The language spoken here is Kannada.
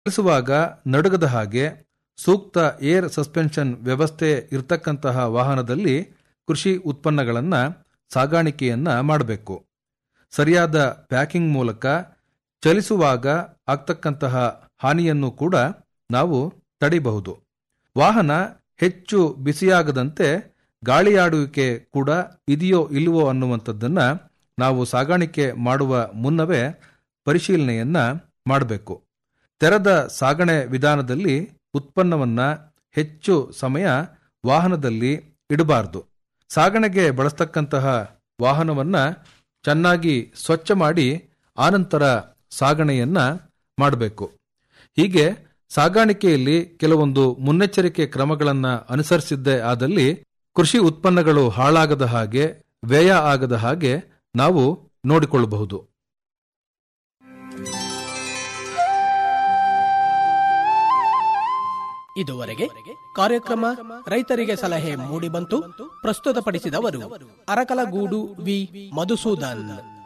ಚಲಿಸುವಾಗ ನಡುಗದ ಹಾಗೆ ಸೂಕ್ತ ಏರ್ ಸಸ್ಪೆನ್ಷನ್ ವ್ಯವಸ್ಥೆ ಇರತಕ್ಕಂತಹ ವಾಹನದಲ್ಲಿ ಕೃಷಿ ಉತ್ಪನ್ನಗಳನ್ನ ಸಾಗಾಣಿಕೆಯನ್ನ ಮಾಡಬೇಕು ಸರಿಯಾದ ಪ್ಯಾಕಿಂಗ್ ಮೂಲಕ ಚಲಿಸುವಾಗ ಆಗ್ತಕ್ಕಂತಹ ಹಾನಿಯನ್ನು ಕೂಡ ನಾವು ತಡೆಯಬಹುದು ವಾಹನ ಹೆಚ್ಚು ಬಿಸಿಯಾಗದಂತೆ ಗಾಳಿಯಾಡುವಿಕೆ ಕೂಡ ಇದೆಯೋ ಇಲ್ಲವೋ ಅನ್ನುವಂಥದ್ದನ್ನ ನಾವು ಸಾಗಾಣಿಕೆ ಮಾಡುವ ಮುನ್ನವೇ ಪರಿಶೀಲನೆಯನ್ನ ಮಾಡಬೇಕು ತೆರೆದ ಸಾಗಣೆ ವಿಧಾನದಲ್ಲಿ ಉತ್ಪನ್ನವನ್ನ ಹೆಚ್ಚು ಸಮಯ ವಾಹನದಲ್ಲಿ ಇಡಬಾರದು ಸಾಗಣೆಗೆ ಬಳಸ್ತಕ್ಕಂತಹ ವಾಹನವನ್ನ ಚೆನ್ನಾಗಿ ಸ್ವಚ್ಛ ಮಾಡಿ ಆನಂತರ ಸಾಗಣೆಯನ್ನ ಮಾಡಬೇಕು ಹೀಗೆ ಸಾಗಾಣಿಕೆಯಲ್ಲಿ ಕೆಲವೊಂದು ಮುನ್ನೆಚ್ಚರಿಕೆ ಕ್ರಮಗಳನ್ನ ಅನುಸರಿಸಿದ್ದೇ ಆದಲ್ಲಿ ಕೃಷಿ ಉತ್ಪನ್ನಗಳು ಹಾಳಾಗದ ಹಾಗೆ ವ್ಯಯ ಆಗದ ಹಾಗೆ ನಾವು ನೋಡಿಕೊಳ್ಳಬಹುದು ಇದುವರೆಗೆ ಕಾರ್ಯಕ್ರಮ ರೈತರಿಗೆ ಸಲಹೆ ಮೂಡಿಬಂತು ಪ್ರಸ್ತುತಪಡಿಸಿದವರು ಅರಕಲಗೂಡು ವಿ ಮಧುಸೂದನ್